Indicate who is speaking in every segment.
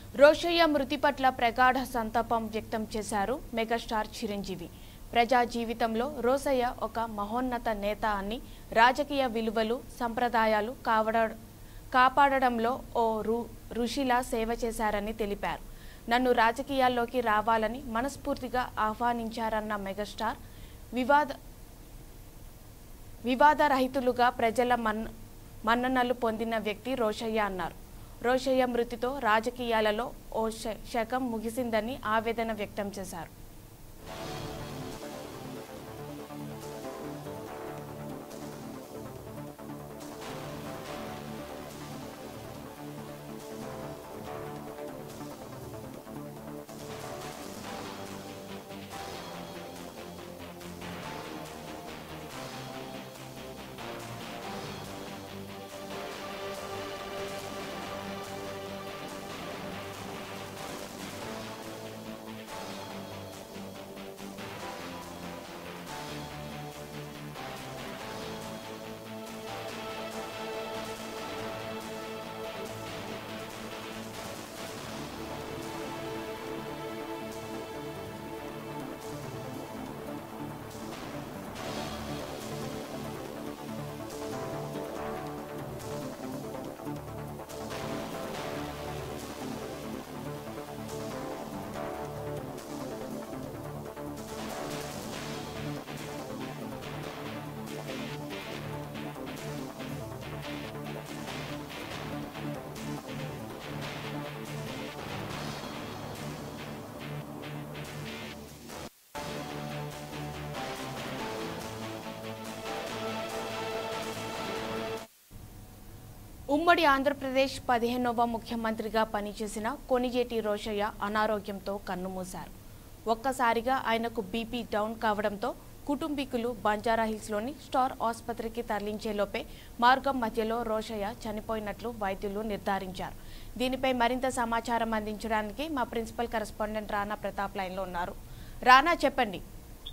Speaker 1: రోషయ్య మృతి పట్ల ప్రగాఢ సంతాపం వ్యక్తం చేశారు మెగాస్టార్ చిరంజీవి ప్రజా జీవితంలో రోసయ్య ఒక మహోన్నత నేత అని రాజకీయ విలువలు సంప్రదాయాలు కావడ కాపాడడంలో ఓ రు ఋషిలా సేవ చేశారని తెలిపారు నన్ను రాజకీయాల్లోకి రావాలని మనస్ఫూర్తిగా ఆహ్వానించారన్న మెగాస్టార్ వివాద వివాదరహితులుగా ప్రజల మన్ మన్ననలు పొందిన వ్యక్తి రోషయ్య అన్నారు రోషయ్య మృతితో రాజకీయాలలో ఓ శ- శకం ముగిసిందని ఆవేదన వ్యక్తం చేశారు ఉమ్మడి ఆంధ్రప్రదేశ్ పదిహేనవ ముఖ్యమంత్రిగా పనిచేసిన కొనిజేటి రోషయ్య అనారోగ్యంతో కన్నుమూశారు ఒక్కసారిగా ఆయనకు బీపీ డౌన్ కావడంతో కుటుంబీకులు బంజారాహిల్స్లోని స్టార్ ఆసుపత్రికి తరలించేలోపే మార్గం మధ్యలో రోషయ్య చనిపోయినట్లు వైద్యులు నిర్ధారించారు దీనిపై మరింత సమాచారం అందించడానికి మా ప్రిన్సిపల్ కరెస్పాండెంట్ రానా ప్రతాప్ లైన్లో ఉన్నారు రానా చెప్పండి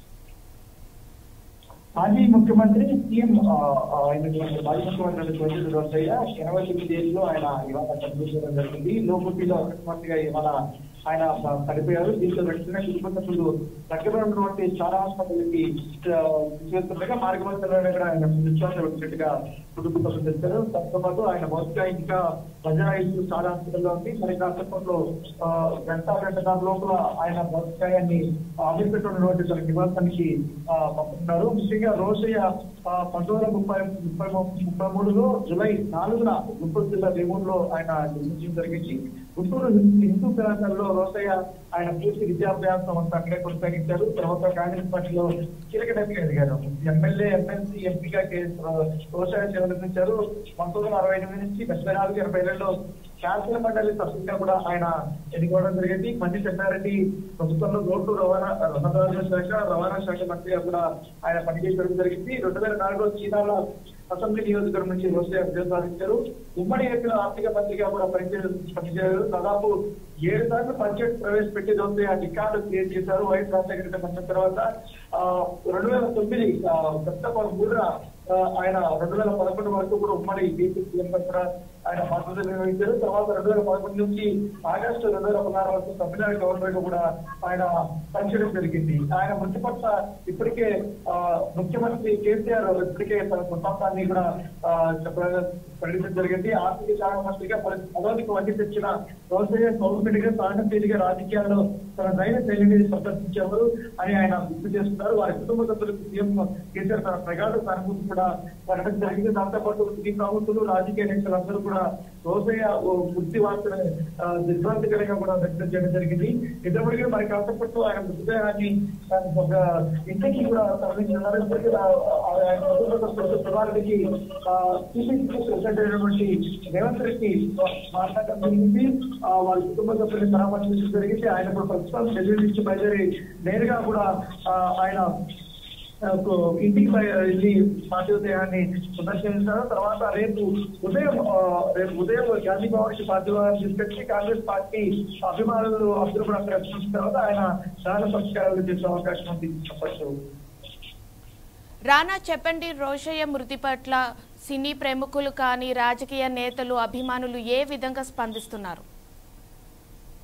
Speaker 2: మాజీ ముఖ్యమంత్రి సీఎం ఆ, ఆ, అయినటువంటి మాజీ ముఖ్యమంత్రి కోజేటి రోసయ్య ఎనభై తొమ్మిది ఏళ్ళలో ఆయన ఇవాళ చనిపోవడం జరిగింది లోపలిలో అకస్మాత్తుగా ఇవాళ ఆయన ప- పడిపోయారు దీంతో వెంటనే కుటుంబ సభ్యులు దగ్గర ఉన్నటువంటి చాలా హాస్పిటల్కి తీసుకెళ్తుండగా మార్గమధ్యంలోనే కూడా ఆయన విశ్వాసం వచ్చినట్టుగా కుటుంబ సభ్యులు తెలిపారు దాంతో పాటు ఆయన బహుశా ఇంకా బజాయిల్స్ చాలా హాస్పిటల్లో ఉంది మరి కాసేపట్లో ఆ, గంట గంటన్నర లోపల ఆయన బహుశాయాన్ని అమీర్పేటలోని తన నివాసానికి ఆ, పంపుతున్నారు ముఖ్యంగా రోషయ్య ఆ, పంతొమ్మిది వందల ముప్పై ముప్పై మూ- ముప్పై మూడులో జూలై నాలుగున గుంటూరు జిల్లా వేమూరులో ఆయన జన్మించడం జరిగింది గుంటూరు హిందూ కళాశాలలో రోసయ్య ఆయన పూర్తి విద్యాభ్యాసం అంతా అక్కడే కొనసాగించారు తర్వాత కాంగ్రెస్ పార్టీలో కీలక నేతగా ఎదిగారు ఎమ్మెల్యే ఎమ్మెల్సీ ఎంపీగా కే- రోసయ్య సేవలందించారు పంతొమ్మిది వందల అరవై ఎనిమిది నుంచి డెబ్బై నాలుగు ఎనభై ఏళ్ళలో శాసన మండలి సభ్యుడిగా కూడా ఆయన ఎన్నుకోవడం జరిగింది మంచి చెన్నారెడ్డి ప్రభుత్వంలో రోడ్డు రవాణా రహదారుల శాఖ రవాణా శాఖ మంత్రిగా కూడా ఆయన పనిచేయడం జరిగింది రెండు వేల నాలుగులో చీనాల అసెంబ్లీ నియోజకవర్గం నుంచి రోసయ్య విజయం సాధించారు ఉమ్మడి ఏపీలో ఆర్థిక మంత్రిగా కూడా పనిచే పనిచేశారు దాదాపు ఏడు సార్లు బడ్జెట్ ప్రవేశపెట్టి రోసయ్య రికార్డు క్రియేట్ చేశారు వైఎస్ రాజశేఖర రెడ్డి వచ్చిన తర్వాత ఆ, రెండు వేల తొమ్మిది ఆ, సెప్టెంబర్ మూడున ఆ, ఆయన రెండు వేల పదకొండు వరకు కూడా ఉమ్మడి బీపీ సీఎం గా కూడా ఆయన బాధ్యతలు నిర్వహించారు తర్వాత రెండు వేల పదకొండు నుంచి ఆగస్టు రెండు వేల పదహారు వరకు తమిళనాడు గవర్నర్ గా కూడా ఆయన పనిచేయడం జరిగింది ఆయన మృతి పట్ల ఇప్పటికే ఆ, ముఖ్యమంత్రి కేసీఆర్ ఇప్పటికే తన సంతాపాన్ని కూడా ఆ, చెప్పడం ప్రకటించడం జరిగింది ఆర్థిక శాఖ మంత్రిగా పలు పదవికి వడ్డీ తెచ్చిన వ్యవసాయ సౌకర్యంగా సానుభూతిగా రాజకీయాల్లో తన దైన శైలిని ప్రదర్శించేవారు అని ఆయన గుర్తు చేస్తున్నారు వారి కుటుంబ సభ్యులకు సీఎం కేసీఆర్ తన ప్రగాఢ సానుభూతి కూడా ప్రకటన జరిగింది దాంతో పాటు ఈ ప్రభుత్వాలు రాజకీయ నేతలందరూ కూడా రోసయ్య ఓ వృత్తి వార్తను దిగ్భ్రాంతికరంగా కూడా వ్యక్తం చేయడం జరిగింది ఇద్దరికి మరి కాసేపట్లో ఆయన మృతదేహాన్ని ఆ, ఒక ఇంటికి కూడా తరలించారు ఇప్పటికీ ఆ, ఆ, ఆయన కుటుంబ సభ్యులకు ప్రధానికి ప్రెసిడెంట్ అయినటువంటి రేవంత్ రెడ్డి మాట్లాడడం జరిగింది ఆ, వారి కుటుంబ సభ్యులను పరామర్శించడం జరిగింది ఆయన ఇప్పుడు ప్రస్తుతం ఢిల్లీ నుంచి బయలుదేరి నేరుగా కూడా ఆ, ఆయన ఆ, ఇంటికి బయ- వెళ్ళి పార్థివ దేహాన్ని సందర్శించారు తర్వాత రేపు ఉదయం ఆ, రేపు ఉదయం గాంధీ భవన్ కి పార్థివాన్ని తీసుకొచ్చి కాంగ్రెస్ పార్టీ అభిమానులు అందరూ కూడా అక్కడ చూసిన తర్వాత ఆయన దాన సంస్కారాలు చేసే అవకాశం ఉంది చెప్పచ్చు
Speaker 1: రానా చెప్పండి రోషయ్య మృతి పట్ల సినీ ప్రముఖులు కానీ రాజకీయ నేతలు అభిమానులు ఏ విధంగా స్పందిస్తున్నారు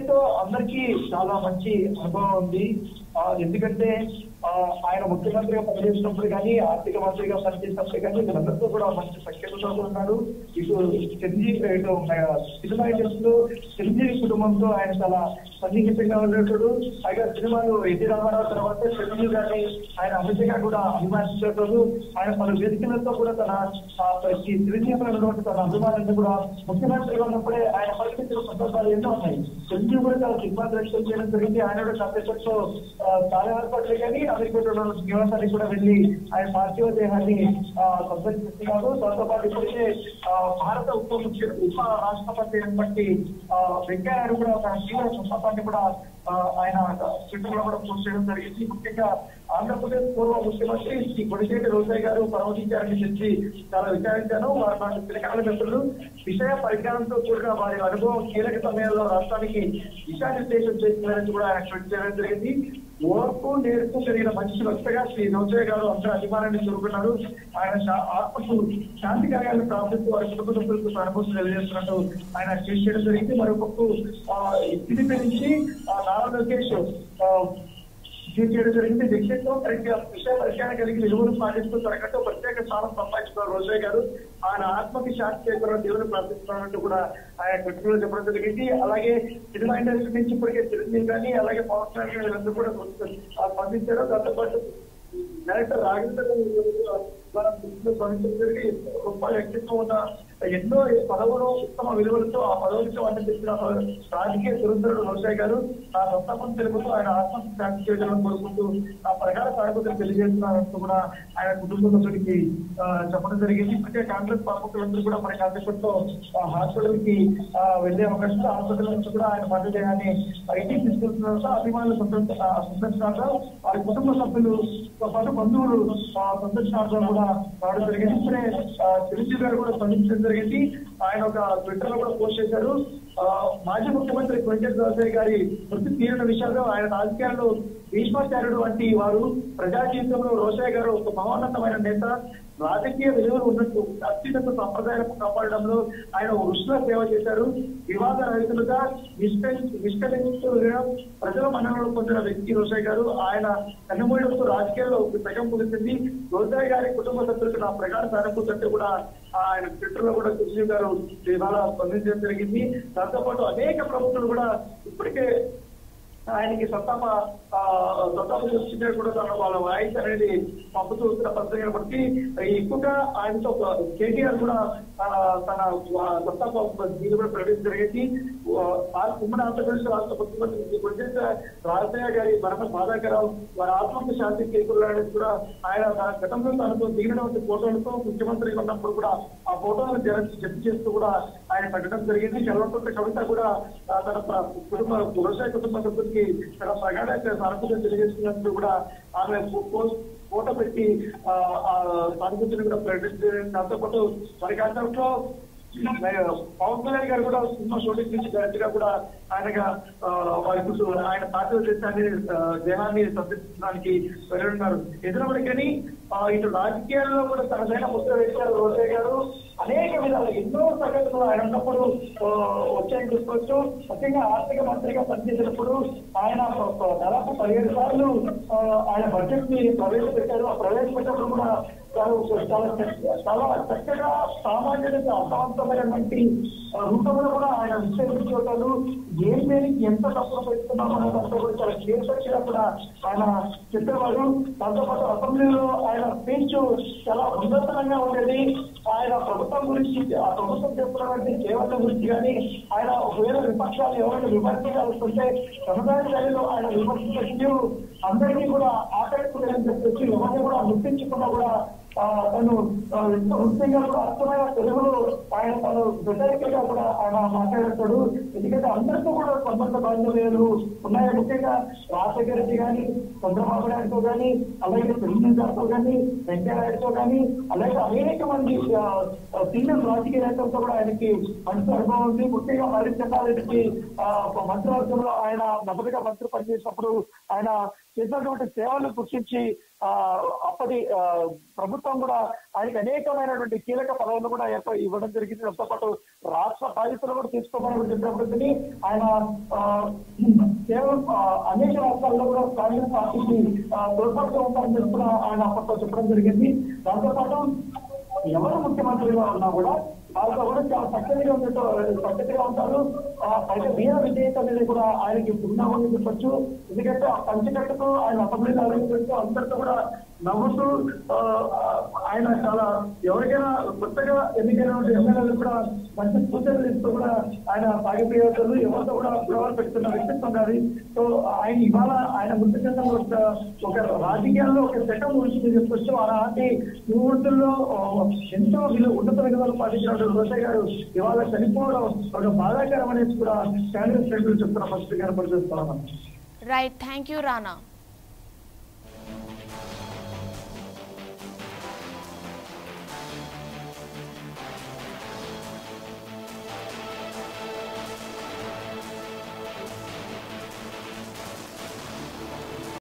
Speaker 2: తో అందరికీ చాలా మంచి అనుభవం ఉంది ఆ, ఎందుకంటే ఆ, ఆయన ముఖ్యమంత్రిగా పనిచేసినప్పుడు కానీ ఆర్థిక మంత్రిగా పనిచేసినప్పుడు కానీ వీళ్ళందరితో కూడా మంచి సఖ్యతతో ఉన్నారు ఇటు చిరంజీవి ఇటు ఆ, సినిమా ఇండస్ట్రీలో చిరంజీవి కుటుంబంతో ఆయన చాలా సన్నిహితంగా ఉండేటోడు పైగా సినిమాలు ఎన్టీ రామారావు తర్వాత చిరంజీవి గారిని ఆయన అమితంగా కూడా అభిమానించేటోడు ఆయన పలు వేదికలతో కూడా తన ఆ, ఈ చిరంజీవి ఉన్నటువంటి తన అభిమానాన్ని కూడా ముఖ్యమంత్రిగా ఉన్నప్పుడే ఆయన పరిస్థితులు సందర్భాలు ఎన్నో ఉన్నాయి చిరంజీవి కూడా చాలా సినిమా దర్శనం చేయడం జరిగింది ఆయన కూడా కాంగ్రెస్తో చాలా ఏర్పాట్లు కానీ అమెరికా నివాసానికి కూడా వెళ్ళి ఆయన పార్థివ దేహాన్ని ఆ, సందర్శిస్తున్నారు దాంతో పాటు ఇప్పటికే ఆ, భారత ఉప ముఖ్య ఉప రాష్ట్రపతి అయినటువంటి ఆ, వెంకయ్యనాయుడు కూడా ఒక తీవ్ర సంతాపాన్ని కూడా ఆ, ఆయన ట్విట్టర్ లో కూడా పోస్ట్ చేయడం జరిగింది ముఖ్యంగా ఆంధ్రప్రదేశ్ పూర్వ ముఖ్యమంత్రి శ్రీ కొడిశెట్టి రోసయ్య గారు పరమతించారని చెప్పి చాలా విచారించాను వారు నాకు తిరకాల మిత్రులు విషయ పరిజ్ఞానంతో కూడిన వారి అనుభవం కీలక సమయంలో రాష్ట్రానికి దిశానిర్దేశం చేస్తున్నారని కూడా ఆయన ట్వీట్ చేయడం జరిగింది ఓర్పు నేర్పు కలిగిన మంచి వక్తగా శ్రీ నౌజయ్ గారు అందరూ అభిమానాన్ని చూరుకున్నారు ఆయన శా- ఆత్మకు శాంతి కార్యాలను ప్రార్థిస్తూ వారి కుటుంబ సభ్యులకు సానుభూతి తెలియజేస్తున్నట్టు ఆయన ట్వీట్ చేయడం జరిగింది మరొకకు ఇది నుంచి ఆ, నారా లోకేష్ ఆ, ట్వీట్ చేయడం జరిగింది వ్యక్తిత్వం సరిగ్గా విషయ పరిజ్ఞానం కలిగి విలువలు పాటిస్తూ తనకంటూ ప్రత్యేక స్థానం సంపాదించుకున్న రోజయ్య గారు ఆయన ఆత్మకి శాంతి చేకూరని దేవుని ప్రార్థిస్తున్నట్టు కూడా ఆయన ట్విట్టర్ లో చెప్పడం జరిగింది అలాగే సినిమా ఇండస్ట్రీ నుంచి ఇప్పటికే చిరంజీవి కానీ అలాగే పవన్ కళ్యాణ్ గారు వీళ్ళందరూ కూడా ఆ, స్పందించారు దాంతో పాటు డైరెక్టర్ రాజేంద్ర గారు మనం దృష్టిలో స్పందించడం జరిగి గొప్ప వ్యక్తిత్వం ఉన్న ఎన్నో పదవులు ఉత్తమ విలువలతో ఆ పదవులతో అన్ని తెచ్చిన రాజకీయ సురేంద్రుడు రోషయ్య గారు ఆ సంతాపం తెలుపుతూ ఆయన ఆత్మహత్య శాంతి చేయాలని కోరుకుంటూ ఆ ప్రకార సానుభూతిని తెలియజేస్తున్నారంటూ కూడా ఆయన కుటుంబ సభ్యుడికి ఆ, చెప్పడం జరిగింది ఇప్పటికే కాంగ్రెస్ ప్రముఖులందరూ కూడా మన కాసేపట్లో హాస్పిటల్ కి ఆ, వెళ్లే అవకాశం ఉంది. హాస్పిటల్ నుంచి కూడా ఆయన మద్దతుని ఇంటికి తీసుకెళ్తున్నారు అభిమానులు సంతోష- ఆ, సందర్శనార్థం వారి కుటుంబ సభ్యులు తో పాటు బంధువులు ఆ, సందర్శనార్థం కూడా రావడం జరిగింది ఇప్పుడే ఆ, చిరంజీవి గారు కూడా స్పందించడం జరిగింది ఆయన ఒక ట్విట్టర్ లో కూడా పోస్ట్ చేశారు ఆ, మాజీ ముఖ్యమంత్రి కొంచెం రాజయ్య గారి మృతి తీరిన విషయంలో ఆయన రాజకీయాల్లో భీష్మాచార్యుడు వంటి వారు ప్రజా జీవితంలో రోషయ్య గారు ఒక మహోన్నతమైన నేత రాజకీయ విలువలు ఉన్నట్టు అత్యున్నత సంప్రదాయాలను కాపాడడంలో ఆయన వృష్టిలో సేవ చేశారు వివాద రహితులుగా నిష్కరించుగా ప్రజల మన్ననలు పొందిన వ్యక్తి రోషయ్య గారు ఆయన కన్నుమూయడంతో రాజకీయాల్లో ఒక సగం ముగిసింది రోషయ్య గారి కుటుంబ సభ్యులకు నా ప్రగాఢ సానుభూతి అంటే కూడా ఆయన ట్విట్టర్ లో కూడా సుశీల్ గారు ఇవాళ స్పందించడం జరిగింది దాంతో పాటు అనేక ప్రముఖులు కూడా ఇప్పటికే ఆయనకి సత్తాప ఆ, సత్తాప చూస్తుంటే కూడా తన వాళ్ళ వాయిస్ అనేది పంపుతూ వస్తున్న పరిస్థితి కాబట్టి ఎక్కువగా ఆయనతో కేటీఆర్ కూడా ఆ, తన వా- సత్తాప దీన్ని కూడా ప్రకటించడం జరిగింది ఆ, ఆ ఉమ్మడి ఆంధ్రప్రదేశ్ రాష్ట్ర ముఖ్యమంత్రి గురించి రాజయ్య గారి మరణ బాధాకరం వారి ఆత్మకు శాంతి చేకూరాలని కూడా ఆయన తన గతంలో తనతో దిగినటువంటి ఫోటోలతో ముఖ్యమంత్రిగా ఉన్నప్పుడు కూడా ఆ ఫోటోలను జర- జప్తు చేస్తూ కూడా ఆయన పెట్టడం జరిగింది చలవటువంటి కవిత కూడా ఆ, తన ప్ర- కుటుంబ వ్యవసాయ కుటుంబ సభ్యులకి తన ప్రగాఢ సానుభూతి తెలియజేస్తున్నట్టు కూడా ఆమె పో- పోస్ట్ ఫోటో పెట్టి ఆ, ఆ సానుభూతిని కూడా ప్రకటించారు దాంతో పాటు మరి కాంతంలో పవన్ కళ్యాణ్ గారు కూడా సినిమా షూటింగ్ నుంచి డైరెక్ట్ గా కూడా ఆయనగా ఆ, వారి కుటుంబ ఆయన పార్టీ దేశాన్ని ఆ, దేహాన్ని సందర్శించడానికి వెళ్ళున్నారు ఎదురపడికని ఇటు రాజకీయాల్లో కూడా తనదైన ముద్ర వేశారు రోసయ్య గారు అనేక విధాలు ఎన్నో సంగతులు ఆయన ఉన్నప్పుడు ఆ, వచ్చాయని చూసుకోవచ్చు ముఖ్యంగా ఆర్థిక మంత్రిగా పనిచేసినప్పుడు ఆయన ప- ప- దాదాపు పదిహేడు సార్లు ఆ, ఆయన బడ్జెట్ ని ప్రవేశపెట్టారు ఆ ప్రవేశపెట్టినప్పుడు కూడా చాలా చాలా చక్క- చాలా చక్కగా సామాన్యుడికి అర్థవంతమైనటువంటి ఆ, రూపంలో కూడా ఆయన విశ్లేషించుకుంటారు ఏం దేనికి ఎంత తప్పులు పెడుతున్నాం అనే దాంట్లో కూడా చాలా క్లియర్ కూడా ఆయన చెప్పేవారు దాంతో పాటు అసెంబ్లీలో ఆయన స్పీచ్ చాలా ఉన్నతంగా ఉండేది ఆయన ప్రభుత్వం గురించి ఆ ప్రభుత్వం చేస్తున్నటువంటి సేవల గురించి కానీ ఆయన ఒకవేళ విపక్షాలు ఎవరైనా విమర్శించాలనుకుంటే సముదాయ శైలిలో ఆయన విమర్శించు అందరినీ కూడా ఆకట్టుకునేదని చెప్పేసి ఎవరిని కూడా గుర్తించకుండా కూడా ఆ, తను ఆ, ఎంతో వృత్తిగా కూడా అర్థమైన తెలుగులో ఆయన తను వ్యతిరేకంగా కూడా ఆయన మాట్లాడతాడు ఎందుకంటే అందరితో కూడా సంబంధ బాంధవ్యాలు ఉన్నాయి ముఖ్యంగా రాజశేఖర రెడ్డి కానీ చంద్రబాబు నాయుడుతో కానీ అలాగే తెలుగు గారితో కానీ వెంకయ్యనాయుడుతో కానీ అలాగే అనేక మంది ఆ, ఆ, సీనియర్ రాజకీయ నేతలతో కూడా ఆయనకి మంచి అనుభవం ఉంది ముఖ్యంగా మరి చెన్నారెడ్డికి ఆ, ఒక మంత్రివర్గంలో ఆయన మొదటిగా మంత్రి పనిచేసినప్పుడు ఆయన చేసినటువంటి సేవలు గుర్తించి ఆ, అప్పటి ఆ, ప్రభుత్వ
Speaker 3: మొత్తం కూడా ఆయనకి అనేకమైనటువంటి కీలక పదవులు కూడా ఏర్ప ఇవ్వడం జరిగింది దాంతో పాటు రాష్ట్ర బాధ్యతలు కూడా తీసుకోమని కూడా చెప్పినప్పటికీ ఆయన ఆ, కేవలం ఆ, అనేక రాష్ట్రాల్లో కూడా కాంగ్రెస్ పార్టీకి ఆ, తోడ్పడుతూ ఉంటారని చెప్పి కూడా ఆయన అప్పట్లో చెప్పడం జరిగింది దాంతో పాటు ఎవరు ముఖ్యమంత్రిగా ఉన్నా కూడా వాళ్ళతో కూడా చాలా చక్కగా ఉన్నట్టు చక్కగా ఉంటారు ఆ పైగా వీర విజేత అనేది కూడా ఆయనకి ఉన్నామని చెప్పొచ్చు ఎందుకంటే ఆ పంచకట్టుతో ఆయన అసెంబ్లీలో ఆలోచించు అందరితో కూడా నవ్వుతూ ఆ, ఆయన చాలా ఎవరికైనా కొత్తగా ఎన్నికైన ఎమ్మెల్యేలు కూడా మంచి సూచనలు ఇస్తూ కూడా ఆయన సాగిపోయేవాళ్ళు ఎవరితో కూడా గొడవలు పెడుతున్న వ్యక్తిత్వం కాదు సో ఆయన ఇవాళ ఆయన మృతి చెందడం ఒక ఒక రాజకీయాల్లో ఒక చట్టం గురించి చెప్పొచ్చు అలాంటి నివృత్తుల్లో ఎంతో విలువ ఉన్నత విలువలు పాటించిన రోషయ్య గారు ఇవాళ చనిపోవడం ఒక బాధాకరం అనేది కూడా కాంగ్రెస్ శ్రేణులు చెప్తున్న పరిస్థితి కనపడుతున్నాను
Speaker 1: రైట్ థ్యాంక్ యూ రానా